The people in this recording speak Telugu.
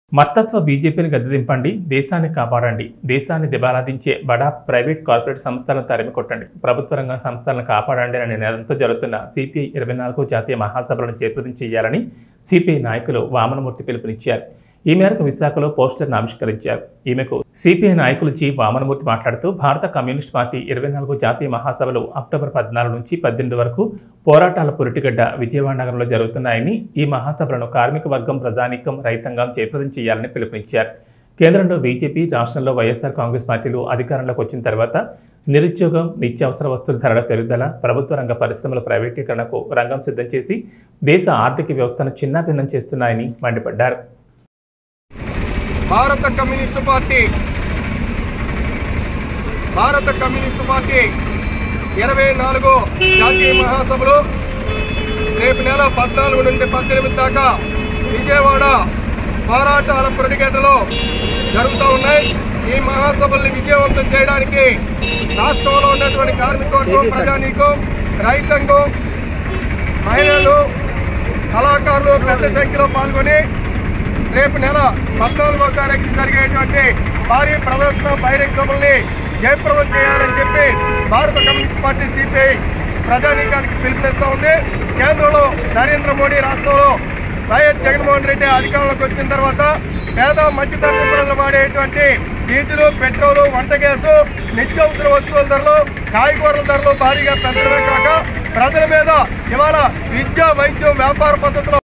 మత్తత్వ బీజేపీని గద్దెదింపండి దేశాన్ని కాపాడండి దేశాన్ని దిబాలాదించే బడా ప్రైవేట్ కార్పొరేట్ సంస్థలను తరిమి కొట్టండి ప్రభుత్వ రంగ సంస్థలను కాపాడండి అనే నినాదంతో జరుగుతున్న సిపిఐ ఇరవై నాలుగు జాతీయ మహాసభలను చేపృతం చేయాలని సిపిఐ నాయకులు వామనమూర్తి పిలుపునిచ్చారు ఈ మేరకు విశాఖలో పోస్టర్ను ఆవిష్కరించారు ఈమెకు సిపిఐ నాయకులు జి వామనమూర్తి మాట్లాడుతూ భారత కమ్యూనిస్ట్ పార్టీ ఇరవై నాలుగు జాతీయ మహాసభలు అక్టోబర్ పద్నాలుగు నుంచి పద్దెనిమిది వరకు పోరాటాల పురిటిగడ్డ విజయవాడ నగరంలో జరుగుతున్నాయని ఈ మహాసభలను కార్మిక వర్గం ప్రజానీకం రైతాంగం చేపృతం చేయాలని పిలుపునిచ్చారు కేంద్రంలో బీజేపీ రాష్ట్రంలో వైఎస్ఆర్ కాంగ్రెస్ పార్టీలు అధికారంలోకి వచ్చిన తర్వాత నిరుద్యోగం నిత్యావసర వస్తువుల ధరల పెరుగుదల ప్రభుత్వ రంగ పరిశ్రమల ప్రైవేటీకరణకు రంగం సిద్ధం చేసి దేశ ఆర్థిక వ్యవస్థను చిన్నాభిన్నం చేస్తున్నాయని మండిపడ్డారు భారత కమ్యూనిస్టు పార్టీ భారత కమ్యూనిస్టు పార్టీ ఇరవై నాలుగు జాతీయ మహాసభలు రేపు నెల పద్నాలుగు నుండి పద్దెనిమిది దాకా విజయవాడ పోరాటాల ప్రతిగేటలో జరుగుతూ ఉన్నాయి ఈ మహాసభల్ని విజయవంతం చేయడానికి రాష్ట్రంలో ఉన్నటువంటి కార్మికవర్గం ప్రజానీకం రైతాంగం మహిళలు కళాకారులు పెద్ద సంఖ్యలో పాల్గొని రేపు నెల పద్నాలుగో తారీఖు జరిగేటువంటి భారీ ప్రదర్శన బహిరంగ సభల్ని జయప్రదం చేయాలని చెప్పి భారత కమ్యూనిస్ట్ పార్టీ సిపిఐ ప్రజానీకానికి పిలుపునిస్తూ ఉంది కేంద్రంలో నరేంద్ర మోడీ రాష్ట్రంలో వైఎస్ జగన్మోహన్ రెడ్డి అధికారంలోకి వచ్చిన తర్వాత పేద మధ్యతరగతి ప్రజలు వాడేటువంటి డీజిల్ పెట్రోలు వంట గ్యాసు నిత్యావసర వస్తువుల ధరలు కాయగూరల ధరలు భారీగా పెంచడమే కాక ప్రజల మీద ఇవాళ విద్య వైద్యం వ్యాపార పద్ధతిలో